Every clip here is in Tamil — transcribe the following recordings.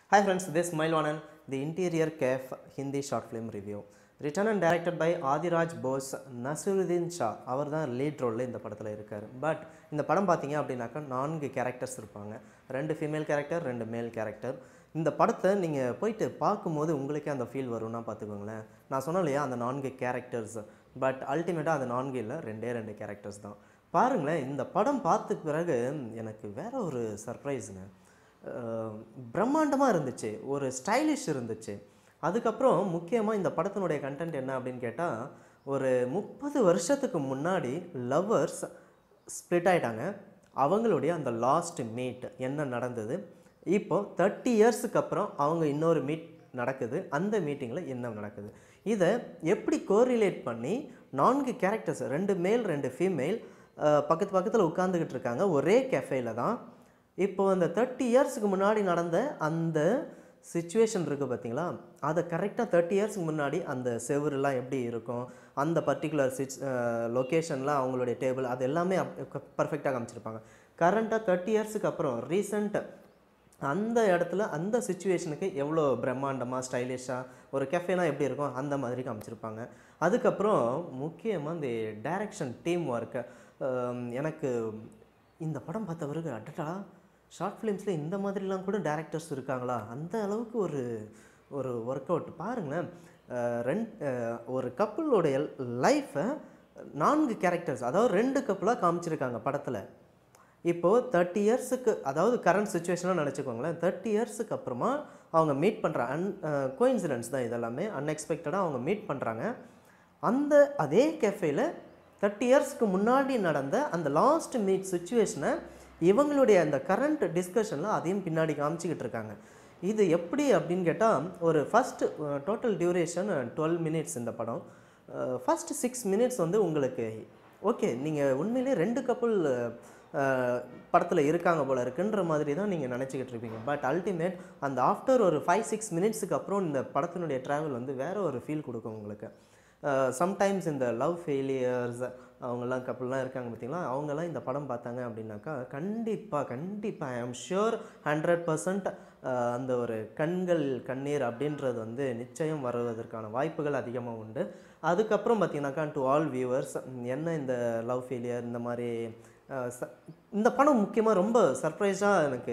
Hi friends, this is Mailwanan, the Interior Caf Hindi short film review. Written and directed by Adhiraj Bose Nasruddin Shah அவர் தான் லீட் ரோலில் இந்த படத்தில் இருக்கார் பட் இந்த படம் பார்த்தீங்க அப்படின்னாக்கா நான்கு கேரக்டர்ஸ் இருப்பாங்க ரெண்டு ஃபீமேல் கேரக்டர் ரெண்டு மேல் கேரக்டர் இந்த படத்தை நீங்கள் போயிட்டு பார்க்கும்போது உங்களுக்கே அந்த ஃபீல் வரும்னா பார்த்துக்கோங்களேன் நான் சொன்னேன் இல்லையா அந்த நான்கு கேரக்டர்ஸ் பட் அல்டிமேட்டாக அந்த நான்கு இல்லை ரெண்டே ரெண்டு கேரக்டர்ஸ் தான் பாருங்களேன் இந்த படம் பார்த்த பிறகு எனக்கு வேற ஒரு சர்ப்ரைஸுங்க பிரம்மாண்டமாக இருந்துச்சு ஒரு ஸ்டைலிஷ் இருந்துச்சு அதுக்கப்புறம் முக்கியமாக இந்த படத்தினுடைய கண்டென்ட் என்ன அப்படின்னு கேட்டால் ஒரு முப்பது வருஷத்துக்கு முன்னாடி லவ்வர்ஸ் ஸ்ப்ளிட் ஆயிட்டாங்க அவங்களுடைய அந்த லாஸ்ட் மீட் என்ன நடந்தது இப்போ தேர்ட்டி இயர்ஸுக்கு அப்புறம் அவங்க இன்னொரு மீட் நடக்குது அந்த மீட்டிங்கில் என்ன நடக்குது இதை எப்படி கோரிலேட் பண்ணி நான்கு கேரக்டர்ஸ் ரெண்டு மேல் ரெண்டு ஃபீமேல் பக்கத்து பக்கத்தில் உட்காந்துக்கிட்டு இருக்காங்க ஒரே கெஃபேல தான் இப்போ அந்த தேர்ட்டி இயர்ஸுக்கு முன்னாடி நடந்த அந்த சுச்சுவேஷன் இருக்குது பார்த்தீங்களா அதை கரெக்டாக தேர்ட்டி இயர்ஸ்க்கு முன்னாடி அந்த செவருலாம் எப்படி இருக்கும் அந்த பர்டிகுலர் சிச் லொக்கேஷன்லாம் அவங்களுடைய டேபிள் அது எல்லாமே பர்ஃபெக்டாக காமிச்சிருப்பாங்க கரண்ட்டாக தேர்ட்டி இயர்ஸுக்கு அப்புறம் ரீசெண்ட் அந்த இடத்துல அந்த சுச்சுவேஷனுக்கு எவ்வளோ பிரம்மாண்டமாக ஸ்டைலிஷாக ஒரு கெஃபேனா எப்படி இருக்கும் அந்த மாதிரி காமிச்சிருப்பாங்க அதுக்கப்புறம் முக்கியமாக இந்த டைரக்ஷன் டீம் ஒர்க்கு எனக்கு இந்த படம் பார்த்த பிறகு அடடா ஷார்ட் ஃபிலிம்ஸில் இந்த மாதிரிலாம் கூட டேரக்டர்ஸ் இருக்காங்களா அந்த அளவுக்கு ஒரு ஒரு ஒர்க் அவுட் பாருங்களேன் ரெண்ட் ஒரு கப்புளோடைய லைஃப்பை நான்கு கேரக்டர்ஸ் அதாவது ரெண்டு கப்புளாக காமிச்சிருக்காங்க படத்தில் இப்போது தேர்ட்டி இயர்ஸுக்கு அதாவது கரண்ட் சுச்சுவேஷனாக நினச்சிக்கோங்களேன் தேர்ட்டி இயர்ஸுக்கு அப்புறமா அவங்க மீட் பண்ணுற அன் கோயின்சிடென்ஸ் தான் இதெல்லாமே அன்எக்ஸ்பெக்டடாக அவங்க மீட் பண்ணுறாங்க அந்த அதே கெஃபேல தேர்ட்டி இயர்ஸ்க்கு முன்னாடி நடந்த அந்த லாஸ்ட் மீட் சுச்சுவேஷனை இவங்களுடைய அந்த கரண்ட் டிஸ்கஷனில் அதையும் பின்னாடி காமிச்சிக்கிட்டு இருக்காங்க இது எப்படி அப்படின்னு கேட்டால் ஒரு first total duration twelve minutes இந்த படம் ஃபஸ்ட் சிக்ஸ் மினிட்ஸ் வந்து உங்களுக்கு ஓகே நீங்கள் உண்மையிலே ரெண்டு கப்புள் படத்தில் இருக்காங்க போல இருக்குன்ற மாதிரி தான் நீங்கள் நினச்சிக்கிட்டு இருப்பீங்க பட் அல்டிமேட் அந்த ஆஃப்டர் ஒரு ஃபைவ் சிக்ஸ் மினிட்ஸுக்கு அப்புறம் இந்த படத்தினுடைய ட்ராவல் வந்து வேறு ஒரு ஃபீல் கொடுக்கும் உங்களுக்கு சம்டைம்ஸ் இந்த லவ் ஃபெயிலியர்ஸ் அவங்கெல்லாம் கப்பல்லாம் இருக்காங்க பார்த்தீங்களா அவங்கெல்லாம் இந்த படம் பார்த்தாங்க அப்படின்னாக்கா கண்டிப்பாக கண்டிப்பாக ஐ ஆம் ஷியோர் ஹண்ட்ரட் பர்சன்ட் அந்த ஒரு கண்கள் கண்ணீர் அப்படின்றது வந்து நிச்சயம் வருவதற்கான வாய்ப்புகள் அதிகமாக உண்டு அதுக்கப்புறம் பார்த்தீங்கன்னாக்கா டு ஆல் வியூவர்ஸ் என்ன இந்த லவ் ஃபெயிலியர் இந்த மாதிரி இந்த படம் முக்கியமாக ரொம்ப சர்ப்ரைஸாக எனக்கு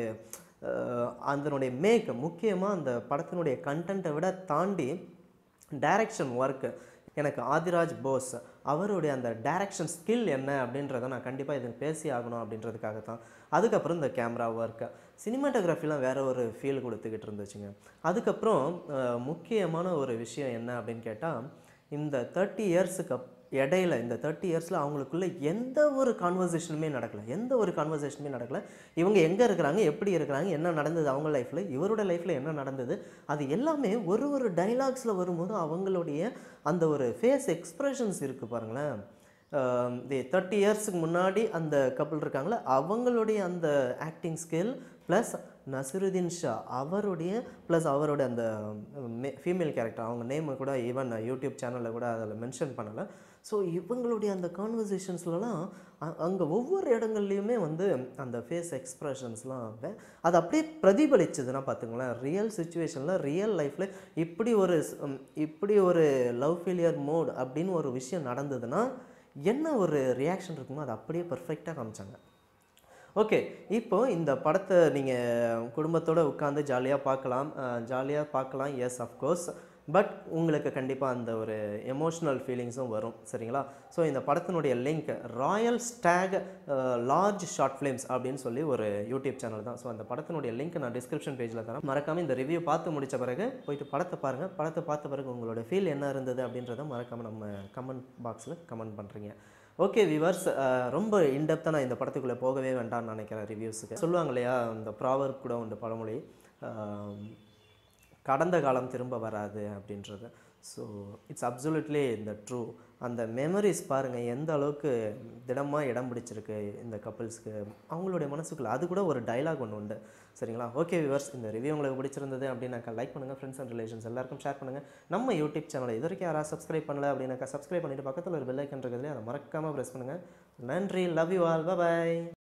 அதனுடைய மேக் முக்கியமாக அந்த படத்தினுடைய கண்டென்ட்டை விட தாண்டி டைரக்ஷன் ஒர்க்கு எனக்கு ஆதிராஜ் போஸ் அவருடைய அந்த டைரக்ஷன் ஸ்கில் என்ன அப்படின்றத நான் கண்டிப்பாக இது பேசி ஆகணும் அப்படின்றதுக்காக தான் அதுக்கப்புறம் இந்த கேமரா ஒர்க்கு சினிமாட்டோகிராஃபிலாம் வேற ஒரு ஃபீல் கொடுத்துக்கிட்டு இருந்துச்சுங்க அதுக்கப்புறம் முக்கியமான ஒரு விஷயம் என்ன அப்படின்னு கேட்டால் இந்த தேர்ட்டி இயர்ஸுக்கு இடையில இந்த தேர்ட்டி இயர்ஸில் அவங்களுக்குள்ள எந்த ஒரு கான்வர்சேஷனுமே நடக்கலை எந்த ஒரு கான்வர்சேஷனுமே நடக்கலை இவங்க எங்கே இருக்கிறாங்க எப்படி இருக்கிறாங்க என்ன நடந்தது அவங்க லைஃப்பில் இவரோட லைஃப்பில் என்ன நடந்தது அது எல்லாமே ஒரு ஒரு டைலாக்ஸில் வரும்போது அவங்களுடைய அந்த ஒரு ஃபேஸ் எக்ஸ்ப்ரெஷன்ஸ் இருக்குது பாருங்களேன் தி தேர்ட்டி இயர்ஸுக்கு முன்னாடி அந்த கப்பல் இருக்காங்களே அவங்களுடைய அந்த acting skill plus Naseeruddin Shah அவருடைய ப்ளஸ் அவருடைய அந்த ஃபீமேல் கேரக்டர் அவங்க நேமை கூட ஈவன் யூடியூப் சேனலில் கூட அதில் மென்ஷன் பண்ணலை ஸோ இவங்களுடைய அந்த கான்வர்சேஷன்ஸ்லலாம் அங்கே ஒவ்வொரு இடங்கள்லையுமே வந்து அந்த ஃபேஸ் எக்ஸ்ப்ரெஷன்ஸ்லாம் அது அப்படியே பிரதிபலிச்சதுன்னா பார்த்துங்களேன் ரியல் சுச்சுவேஷனில் ரியல் லைஃப்பில் இப்படி ஒரு இப்படி ஒரு லவ் ஃபெயிலியர் மோட் அப்படின்னு ஒரு விஷயம் நடந்ததுன்னா என்ன ஒரு ரியாக்ஷன் இருக்குமோ அது அப்படியே பர்ஃபெக்டாக காமிச்சாங்க ஓகே இப்போ இந்த படத்தை நீங்கள் குடும்பத்தோடு உட்காந்து ஜாலியாக பார்க்கலாம் ஜாலியாக பார்க்கலாம் எஸ் அஃப்கோர்ஸ் பட் உங்களுக்கு கண்டிப்பாக அந்த ஒரு எமோஷ்னல் ஃபீலிங்ஸும் வரும் சரிங்களா ஸோ இந்த படத்தினுடைய link Royal Stag large short films அப்படின்னு சொல்லி ஒரு யூடியூப் சேனல் தான் ஸோ அந்த படத்தினுடைய லிங்க் நான் டிஸ்கிரிப்ஷன் பேஜில் தரேன் மறக்காமல் இந்த ரிவ்யூ பார்த்து முடித்த பிறகு போயிட்டு படத்தை பாருங்கள் படத்தை பார்த்த பிறகு உங்களோட ஃபீல் என்ன இருந்தது அப்படின்றத மறக்காமல் நம்ம கமெண்ட் பாக்ஸில் கமெண்ட் பண்ணுறீங்க ஓகே விவர்ஸ் ரொம்ப இன்டெப்த்தாக நான் இந்த படத்துக்குள்ளே போகவே வேண்டாம்னு நினைக்கிறேன் ரிவ்யூஸுக்கு சொல்லுவாங்க இல்லையா இந்த ப்ராவர் கூட உண்டு பழமொழி கடந்த காலம் திரும்ப வராது அப்படின்றது ஸோ இட்ஸ் அப்சல்யூட்லி இந்த ட்ரூ அந்த மெமரிஸ் பாருங்கள் எந்த அளவுக்கு திடமாக இடம் பிடிச்சிருக்கு இந்த கப்புள்ஸ்க்கு அவங்களுடைய மனசுக்குள்ளே அது கூட ஒரு டைலாக் ஒன்று உண்டு சரிங்களா ஓகே விவர்ஸ் இந்த ரிவ்யூ உங்களுக்கு பிடிச்சிருந்தது அப்படின்னாக்கா லைக் பண்ணுங்கள் ஃப்ரெண்ட்ஸ் அண்ட் ரிலேஷன்ஸ் எல்லாருக்கும் ஷேர் பண்ணுங்கள் நம்ம யூடியூப் சேனலை இது வரைக்கும் யாராவது சப்ஸ்கிரைப் பண்ணல அப்படின்னாக்கா சப்ஸ்கிரைப் பண்ணிட்டு பக்கத்தில் ஒரு பெல் ஐக்கன் இருக்குதுலையே அதை மறக்காமல் ப்ரெஸ் பண்ணுங்கள் நன்றி லவ் யூ ஆல் பாய்